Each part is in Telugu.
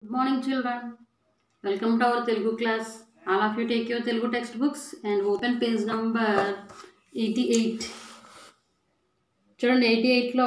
Good morning, children. Welcome to our Telugu class. All of you take your Telugu textbooks and open page number 88. చూడండి ఎయిటీ ఎయిట్లో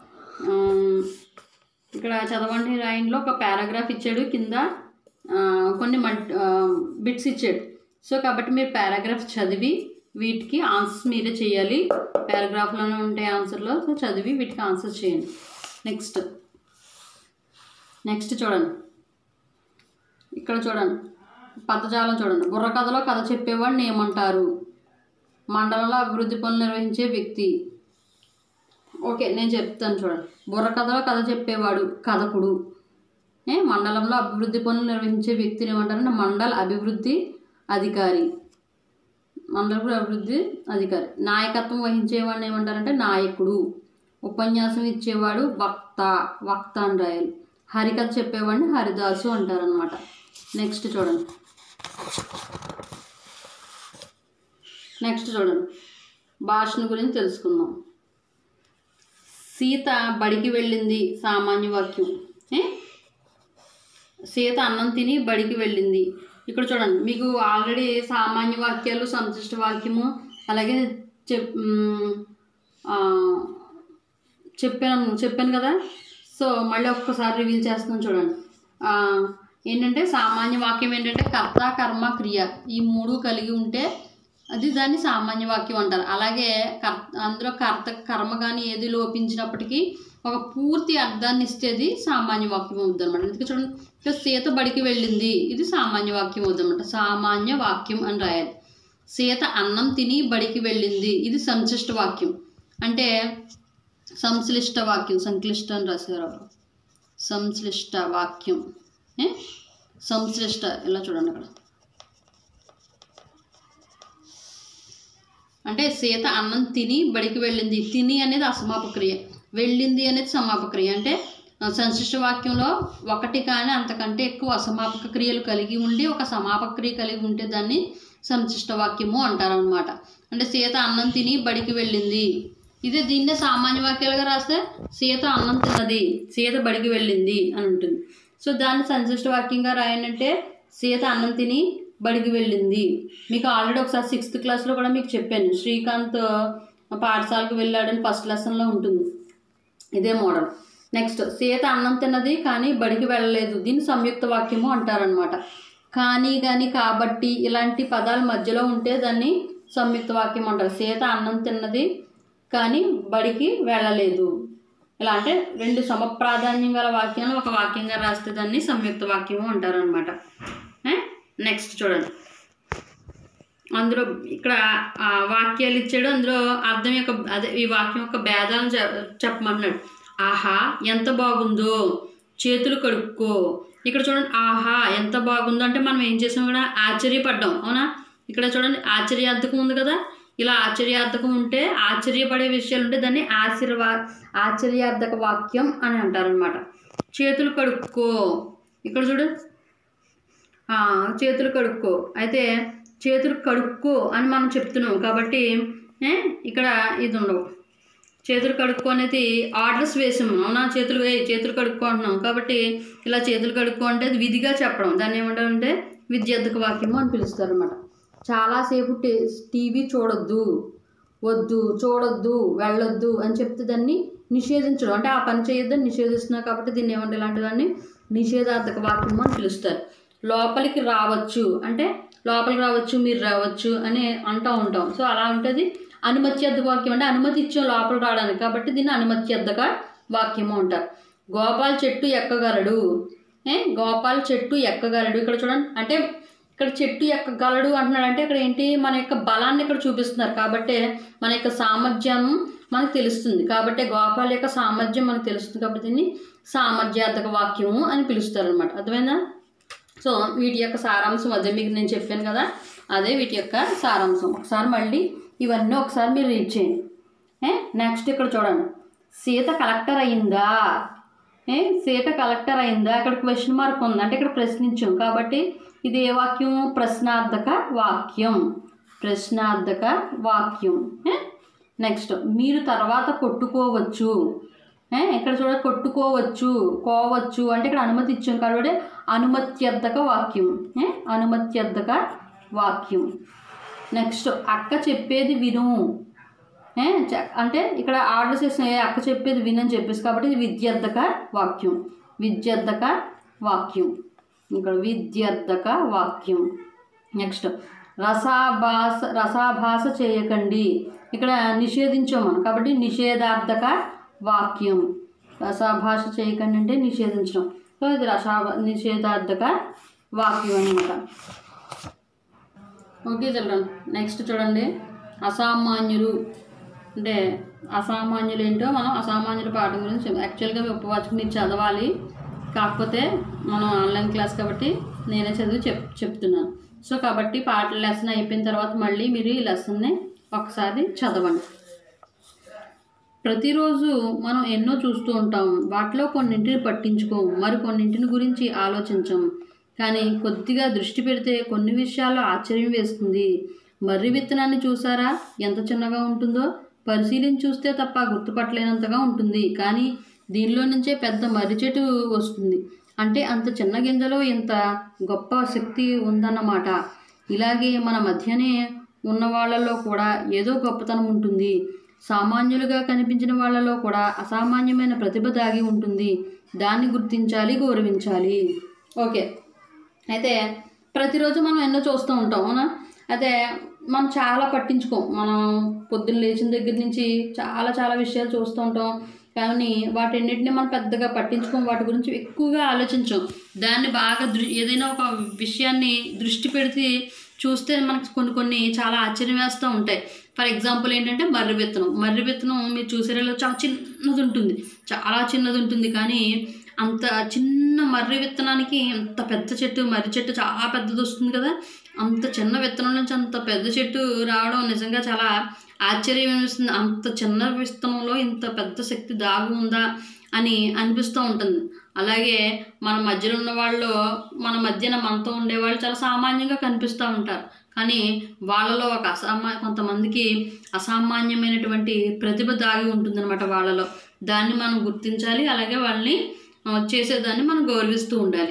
ఇక్కడ చదవండి రాయంలో ఒక పారాగ్రాఫ్ ఇచ్చాడు కింద ఆ, కొన్ని మల్ట్ బిట్స్ ఇచ్చాడు సో కాబట్టి మీరు పారాగ్రాఫ్ చదివి వీటికి ఆన్సర్స్ మీరే చేయాలి పారాగ్రాఫ్లోనే ఉంటాయి ఆన్సర్లో సో చదివి వీటికి ఆన్సర్స్ చేయండి నెక్స్ట్ నెక్స్ట్ చూడండి ఇక్కడ చూడండి పదజాలం చూడండి బుర్రకథలో కథ చెప్పేవాడిని ఏమంటారు మండలంలో అభివృద్ధి పనులు నిర్వహించే వ్యక్తి ఓకే నేను చెప్తాను చూడండి బుర్రకథలో కథ చెప్పేవాడు కథకుడు ఏ మండలంలో అభివృద్ధి పనులు నిర్వహించే వ్యక్తిని ఏమంటారంటే మండల అభివృద్ధి అధికారి మండల అభివృద్ధి అధికారి నాయకత్వం వహించేవాడిని ఏమంటారంటే నాయకుడు ఉపన్యాసం ఇచ్చేవాడు వక్త వక్త అని రాయాలి హరికథ చెప్పేవాడిని హరిదాసు అంటారనమాట నెక్స్ట్ చూడండి నెక్స్ట్ చూడండి భాషను గురించి తెలుసుకుందాం సీత బడికి వెళ్ళింది సామాన్య వాక్యం ఏ సీత అన్నం తిని బడికి వెళ్ళింది ఇక్కడ చూడండి మీకు ఆల్రెడీ సామాన్య వాక్యాలు సంశిష్ట వాక్యము అలాగే చెప్ మ్, ఆ, చెప్పాను చెప్పాను కదా సో మళ్ళీ ఒక్కసారి రివీల్ చేస్తున్నాను చూడండి ఆ, ఏంటంటే సామాన్య వాక్యం ఏంటంటే కర్త కర్మ క్రియ ఈ మూడు కలిగి ఉంటే అది దాన్ని సామాన్య వాక్యం అంటారు అలాగే కర్ అందులో కర్త కర్మ కానీ ఏది లోపించినప్పటికీ ఒక పూర్తి అర్థాన్ని ఇస్తేది సామాన్య వాక్యం అవుతుంది అనమాట అందుకే చూడండి ఇక్కడ సీత బడికి వెళ్ళింది ఇది సామాన్య వాక్యం అవుతుంది అనమాట సామాన్య వాక్యం అని రాయాలి సీత అన్నం తిని బడికి వెళ్ళింది ఇది సంశిష్ట వాక్యం అంటే సంశ్లిష్ట వాక్యం సంక్లిష్ట అని రాశారు ఎవరు. సంశ్లిష్ట వాక్యం ఏ? సంశ్లిష్ట ఇలా చూడండి అక్కడ అంటే సీత అన్నం తిని బడికి వెళ్ళింది తిని అనేది అసమాప క్రియ వెళ్ళింది అనేది సమాపక క్రియ అంటే ఆ, సంశిష్ట వాక్యంలో ఒకటి కానీ అంతకంటే ఎక్కువ అసమాపక క్రియలు కలిగి ఉండి ఒక సమాపక క్రియ కలిగి ఉంటే దాన్ని సంశిష్ట వాక్యము అంటారనమాట అంటే సీత అన్నం తిని బడికి వెళ్ళింది ఇదే దీన్నే సామాన్య వాక్యాలుగా రాస్తే సీత అన్నం తిన్నది సీత బడికి వెళ్ళింది అని ఉంటుంది సో దాన్ని సంశిష్ట వాక్యంగా రాయనంటే సీత అన్నం తిని బడికి వెళ్ళింది మీకు ఆల్రెడీ ఒకసారి సిక్స్త్ క్లాస్లో కూడా మీకు చెప్పాను శ్రీకాంత్ పాఠశాలకు వెళ్ళాడని ఫస్ట్ లెసన్లో ఉంటుంది ఇదే మోడల్ నెక్స్ట్ సీత అన్నం తిన్నది కానీ బడికి వెళ్ళలేదు దీన్ని సంయుక్త వాక్యము అంటారనమాట కానీ కానీ కాబట్టి ఇలాంటి పదాలు మధ్యలో ఉంటే దాన్ని సంయుక్త వాక్యం అంటారు సీత అన్నం తిన్నది కానీ బడికి వెళ్ళలేదు ఇలా అంటే రెండు సమప్రాధాన్యం గల వాక్యాలు ఒక వాక్యంగా రాస్తే దాన్ని సంయుక్త వాక్యము అంటారనమాట నెక్స్ట్ చూడండి అందులో ఇక్కడ ఆ వాక్యాలు ఇచ్చాడు అందులో అర్థం యొక్క అదే ఈ వాక్యం యొక్క భేదాలను చె చెప్పమన్నాడు ఆహా ఎంత బాగుందో చేతులు కడుక్కో ఇక్కడ చూడండి ఆహా ఎంత బాగుందో అంటే మనం ఏం చేసాం కూడా ఆశ్చర్యపడ్డాం అవునా ఇక్కడ చూడండి ఆశ్చర్యార్థకం ఉంది కదా ఇలా ఆశ్చర్యార్థకం ఉంటే ఆశ్చర్యపడే విషయాలు ఉంటే దాన్ని ఆశీర్వా ఆశ్చర్యార్థక వాక్యం అని అంటారనమాట చేతులు కడుక్కో ఇక్కడ చూడు ఆ, చేతులు కడుక్కో అయితే చేతులు కడుక్కో అని మనం చెప్తున్నాం కాబట్టి ఏ, ఇక్కడ ఇది ఉండవు చేతులు కడుక్కో అనేది ఆర్డర్స్ వేసాము అవునా చేతులు వేయి చేతులు కడుక్కో అంటున్నాం కాబట్టి ఇలా చేతులు కడుక్కో అంటే అది విధిగా చెప్పడం దాన్ని ఏమంటారంటే విద్యార్థక వాక్యము అని పిలుస్తారు అనమాట చాలాసేపు టీ టీవీ చూడొద్దు వద్దు చూడొద్దు వెళ్ళొద్దు అని చెప్తే దాన్ని నిషేధించడం అంటే ఆ పని చేయొద్దని నిషేధిస్తున్నారు కాబట్టి దీన్ని ఏమంటే ఇలాంటి దాన్ని నిషేధార్థక వాక్యము అని పిలుస్తారు లోపలికి రావచ్చు అంటే లోపలికి రావచ్చు మీరు రావచ్చు అని అంటూ ఉంటాం సో అలా ఉంటుంది అనుమత్యర్థక వాక్యం అంటే అనుమతి ఇచ్చాం లోపల రావడానికి కాబట్టి దీన్ని అనుమత్యర్థక వాక్యము అంటారు గోపాల్ చెట్టు ఎక్కగలడు ఏ గోపాల్ చెట్టు ఎక్కగలడు ఇక్కడ చూడండి అంటే ఇక్కడ చెట్టు ఎక్కగలడు అంటున్నాడు అంటే ఇక్కడ ఏంటి మన యొక్క బలాన్ని ఇక్కడ చూపిస్తున్నారు కాబట్టి మన యొక్క సామర్థ్యం మనకు తెలుస్తుంది కాబట్టి గోపాల్ యొక్క సామర్థ్యం మనకు తెలుస్తుంది కాబట్టి దీన్ని సామర్థ్యార్థక వాక్యము అని పిలుస్తారు అనమాట అర్థమైందా సో వీటి యొక్క సారాంశం అదే మీకు నేను చెప్పాను కదా అదే వీటి యొక్క సారాంశం ఒకసారి మళ్ళీ ఇవన్నీ ఒకసారి మీరు రీడ్ చేయండి ఏ నెక్స్ట్ ఇక్కడ చూడండి సీత కలెక్టర్ అయిందా ఏ సీత కలెక్టర్ అయిందా ఇక్కడ క్వశ్చన్ మార్క్ ఉంది అంటే ఇక్కడ ప్రశ్నించాం కాబట్టి ఇది ఏ వాక్యం ప్రశ్నార్థక వాక్యం ప్రశ్నార్థక వాక్యం ఏ నెక్స్ట్ మీరు తర్వాత కొట్టుకోవచ్చు ఏ, ఇక్కడ చూడ కొట్టుకోవచ్చు కోవచ్చు అంటే ఇక్కడ అనుమతి ఇచ్చాం కాబట్టి అనుమత్యర్థక వాక్యం ఏ? అనుమత్యర్థక వాక్యం నెక్స్ట్ అక్క చెప్పేది విను ఏ? చ- అంటే ఇక్కడ ఆర్డర్ చేసిన ఏ అక్క చెప్పేది వినని చెప్పేసి కాబట్టి ఇది విద్యార్థక వాక్యం విద్యార్థక వాక్యం ఇక్కడ విద్యార్థక వాక్యం నెక్స్ట్ రసాభాస రసాభాస చేయకండి ఇక్కడ నిషేధించాం మనం కాబట్టి నిషేధార్థక వాక్యం రసాభాష చేయకండి అంటే నిషేధించడం సో ఇది రసా నిషేధార్థక వాక్యం అనమాట ఓకే చిల్డ్రన్ నెక్స్ట్ చూడండి అసామాన్యులు అంటే అసామాన్యులు ఏంటో మనం అసామాన్యుల పాఠం గురించి చెప్- యాక్చువల్గా మీ ఉపవాచకం మీరు చదవాలి కాకపోతే మనం ఆన్లైన్ క్లాస్ కాబట్టి నేనే చదివి చెప్ చెప్తున్నాను సో కాబట్టి పాట లెసన్ అయిపోయిన తర్వాత మళ్ళీ మీరు ఈ లెసన్ని ఒకసారి చదవండి ప్రతిరోజు మనం ఎన్నో చూస్తూ ఉంటాం వాటిలో కొన్నింటిని పట్టించుకోం మరి కొన్నింటిని గురించి ఆలోచించం కానీ కొద్దిగా దృష్టి పెడితే కొన్ని విషయాల్లో ఆశ్చర్యం వేస్తుంది మర్రి విత్తనాన్ని చూసారా ఎంత చిన్నగా ఉంటుందో పరిశీలించి చూస్తే తప్ప గుర్తుపట్టలేనంతగా ఉంటుంది కానీ దీనిలో నుంచే పెద్ద మర్రి చెట్టు వస్తుంది అంటే అంత చిన్న గింజలో ఇంత గొప్ప శక్తి ఉందన్నమాట ఇలాగే మన మధ్యనే ఉన్న వాళ్ళలో కూడా ఏదో గొప్పతనం ఉంటుంది సామాన్యులుగా కనిపించిన వాళ్ళలో కూడా అసామాన్యమైన ప్రతిభ దాగి ఉంటుంది దాన్ని గుర్తించాలి గౌరవించాలి ఓకే అయితే ప్రతిరోజు మనం ఎన్నో చూస్తూ ఉంటాం అవునా అయితే మనం చాలా పట్టించుకోం మనం పొద్దున్న లేచిన దగ్గర నుంచి చాలా చాలా విషయాలు చూస్తూ ఉంటాం కానీ వాటన్నిటిని మనం పెద్దగా పట్టించుకోం వాటి గురించి ఎక్కువగా ఆలోచించం దాన్ని బాగా దృ ఏదైనా ఒక విషయాన్ని దృష్టి పెడితే చూస్తే మనకు కొన్ని కొన్ని చాలా ఆశ్చర్యం వేస్తూ ఉంటాయి ఫర్ ఎగ్జాంపుల్ ఏంటంటే మర్రి విత్తనం మర్రి విత్తనం మీరు చూసేలో చాలా చిన్నది ఉంటుంది చాలా చిన్నది ఉంటుంది కానీ అంత చిన్న మర్రి విత్తనానికి అంత పెద్ద చెట్టు మర్రి చెట్టు చాలా పెద్దది వస్తుంది కదా అంత చిన్న విత్తనం నుంచి అంత పెద్ద చెట్టు రావడం నిజంగా చాలా ఆశ్చర్యం అనిపిస్తుంది అంత చిన్న విత్తనంలో ఇంత పెద్ద శక్తి దాగి ఉందా అని అనిపిస్తూ ఉంటుంది అలాగే మన మధ్యలో ఉన్న వాళ్ళు మన మధ్యన మనతో ఉండేవాళ్ళు చాలా సామాన్యంగా కనిపిస్తూ ఉంటారు కానీ వాళ్ళలో ఒక అసామా కొంతమందికి అసామాన్యమైనటువంటి ప్రతిభ దాగి ఉంటుందన్నమాట వాళ్ళలో దాన్ని మనం గుర్తించాలి అలాగే వాళ్ళని ఆ, చేసేదాన్ని మనం గౌరవిస్తూ ఉండాలి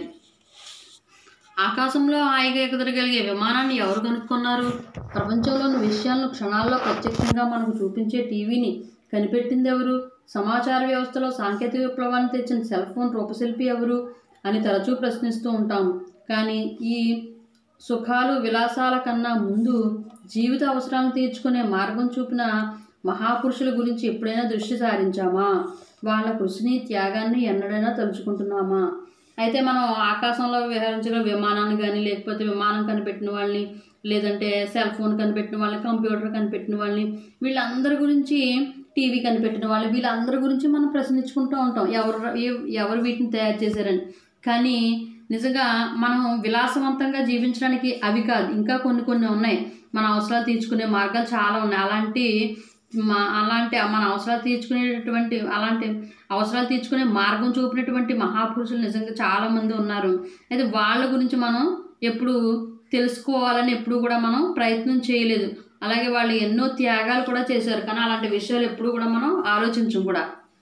ఆకాశంలో హాయిగా ఎగదరగలిగే విమానాన్ని ఎవరు కనుక్కున్నారు ప్రపంచంలోని విషయాలను క్షణాల్లో ప్రత్యక్షంగా మనకు చూపించే టీవీని కనిపెట్టింది ఎవరు సమాచార వ్యవస్థలో సాంకేతిక విప్లవాన్ని తెచ్చిన సెల్ ఫోన్ రూపశిల్పి ఎవరు అని తరచూ ప్రశ్నిస్తూ ఉంటాం కానీ ఈ సుఖాలు విలాసాల కన్నా ముందు జీవిత అవసరాలను తీర్చుకునే మార్గం చూపిన మహాపురుషుల గురించి ఎప్పుడైనా దృష్టి సారించామా వాళ్ళ కృషిని త్యాగాన్ని ఎన్నడైనా తలుచుకుంటున్నామా అయితే మనం ఆకాశంలో విహరించగల విమానాన్ని కానీ లేకపోతే విమానం కనిపెట్టిన వాళ్ళని లేదంటే సెల్ ఫోన్ కనిపెట్టిన వాళ్ళని కంప్యూటర్ కనిపెట్టిన వాళ్ళని వీళ్ళందరి గురించి టీవీ కనిపెట్టిన వాళ్ళు వీళ్ళందరి గురించి మనం ప్రశ్నించుకుంటూ ఉంటాం ఎవరు ఏ- ఎవరు వీటిని తయారు చేశారని కానీ నిజంగా మనం విలాసవంతంగా జీవించడానికి అవి కాదు ఇంకా కొన్ని కొన్ని ఉన్నాయి మన అవసరాలు తీర్చుకునే మార్గాలు చాలా ఉన్నాయి అలాంటి మా అలాంటి మన అవసరాలు తీర్చుకునేటటువంటి అలాంటి అవసరాలు తీర్చుకునే మార్గం చూపినటువంటి మహాపురుషులు నిజంగా చాలామంది ఉన్నారు అయితే వాళ్ళ గురించి మనం ఎప్పుడు తెలుసుకోవాలని ఎప్పుడు కూడా మనం ప్రయత్నం చేయలేదు అలాగే వాళ్ళు ఎన్నో త్యాగాలు కూడా చేశారు కానీ అలాంటి విషయాలు ఎప్పుడు కూడా మనం ఆలోచించం కూడా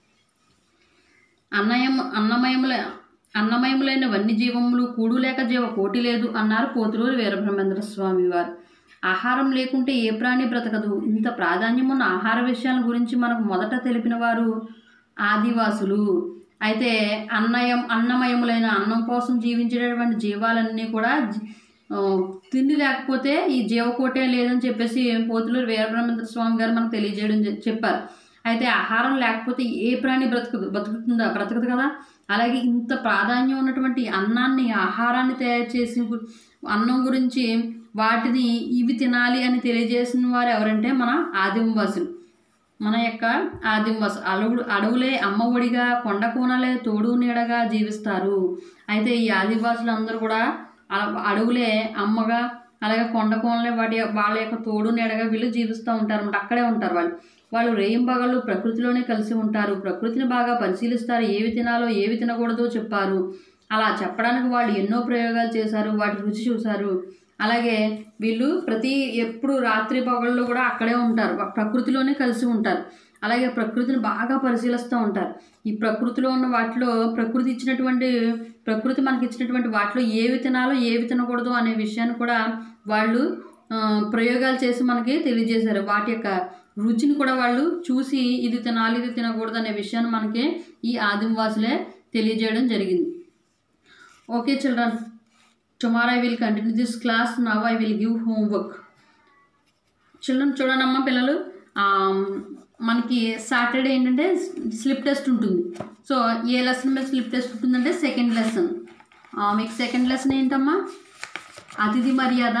అన్నయం అన్నమయముల అన్నమయములైన వన్యజీవములు కూడు లేక జీవ కోటి లేదు అన్నారు పోతులూరు వీరబ్రహ్మేంద్ర స్వామి వారు ఆహారం లేకుంటే ఏ ప్రాణి బ్రతకదు ఇంత ప్రాధాన్యం ఉన్న ఆహార విషయాల గురించి మనకు మొదట తెలిపిన వారు ఆదివాసులు అయితే అన్నయం అన్నమయములైన అన్నం కోసం జీవించేటటువంటి జీవాలన్నీ కూడా జీ- ఆ, తిండి లేకపోతే ఈ జీవకోటే లేదని చెప్పేసి పోతులూరు వీరబ్రహ్మేంద్ర స్వామి గారు మనకు తెలియజేయడం చె- చెప్పారు అయితే ఆహారం లేకపోతే ఏ ప్రాణి బ్రతుకుదు బ్రతుకుతుందా బ్రతకదు కదా అలాగే ఇంత ప్రాధాన్యం ఉన్నటువంటి అన్నాన్ని ఆహారాన్ని తయారు చేసి గు- అన్నం గురించి వాటిని ఇవి తినాలి అని తెలియజేసిన వారు ఎవరంటే మన ఆదివాసులు మన యొక్క ఆదివాసు అడవులు అడవులే అమ్మ ఒడిగా కొండ కోనలే తోడు నీడగా జీవిస్తారు అయితే ఈ ఆదివాసులు అందరూ కూడా అ- అడవులే అమ్మగా అలాగే కొండ కోనలే వాటి వాళ్ళ యొక్క తోడు నీడగా వీళ్ళు జీవిస్తూ ఉంటారు అన్నమాట అక్కడే ఉంటారు వాళ్ళు వాళ్ళు రేయింబగళ్ళు ప్రకృతిలోనే కలిసి ఉంటారు ప్రకృతిని బాగా పరిశీలిస్తారు ఏవి తినాలో ఏవి తినకూడదో చెప్పారు అలా చెప్పడానికి వాళ్ళు ఎన్నో ప్రయోగాలు చేశారు వాటి రుచి చూశారు అలాగే వీళ్ళు ప్రతి ఎప్పుడు రాత్రి పగళ్ళు కూడా అక్కడే ఉంటారు ప్రకృతిలోనే కలిసి ఉంటారు అలాగే ప్రకృతిని బాగా పరిశీలిస్తూ ఉంటారు ఈ ప్రకృతిలో ఉన్న వాటిలో ప్రకృతి ఇచ్చినటువంటి ప్రకృతి మనకి ఇచ్చినటువంటి వాటిలో ఏవి తినాలో ఏవి తినకూడదు అనే విషయాన్ని కూడా వాళ్ళు ఆ, ప్రయోగాలు చేసి మనకి తెలియజేశారు వాటి యొక్క రుచిని కూడా వాళ్ళు చూసి ఇది తినాలి ఇది తినకూడదు అనే విషయాన్ని మనకి ఈ ఆదివాసులే తెలియజేయడం జరిగింది okay children tomorrow I will continue this class now I will give homework children చూడండమ్మా పిల్లలు ఆ, మనకి సాటర్డే ఏంటంటే స్లిప్ టెస్ట్ ఉంటుంది సో ఏ లెసన్ మీద స్లిప్ టెస్ట్ ఉంటుందంటే సెకండ్ లెసన్ మీకు సెకండ్ లెసన్ ఏంటమ్మా అతిథి మర్యాద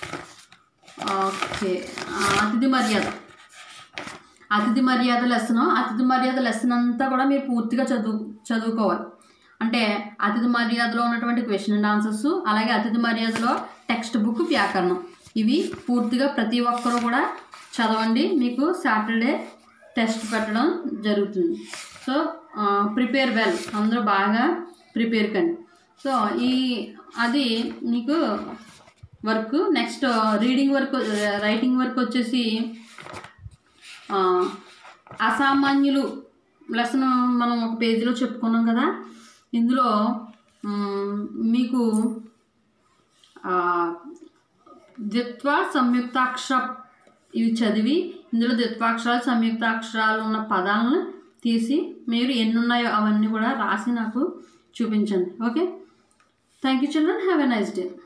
ఓకే ఆ, అతిథి మర్యాద అతిథి మర్యాద లెసన్ అతిథి మర్యాద లెసన్ అంతా కూడా మీరు పూర్తిగా చదువు చదువుకోవాలి అంటే అతిథి మర్యాదలో ఉన్నటువంటి క్వశ్చన్ అండ్ ఆన్సర్స్ అలాగే అతిథి మర్యాదలో టెక్స్ట్ బుక్ వ్యాకరణం ఇవి పూర్తిగా ప్రతి ఒక్కరూ కూడా చదవండి మీకు సాటర్డే టెస్ట్ పెట్టడం జరుగుతుంది సో ప్రిపేర్ వెల్ అందరూ బాగా ప్రిపేర్ కండి సో ఈ అది మీకు work next reading work writing work వచ్చేసి ఆ, అసామాన్యులు లెసన్ మనం ఒక పేజీలో చెప్పుకున్నాం కదా ఇందులో మ్, మీకు ఆ, ద్విత్వ సంయుక్తాక్షర ఇవి చదివి ఇందులో ద్విత్వాక్షరాలు సంయుక్తాక్షరాలు ఉన్న పదాలను తీసి మీరు ఎన్ని ఉన్నాయో అవన్నీ కూడా రాసి నాకు చూపించండి okay thank you children have a nice day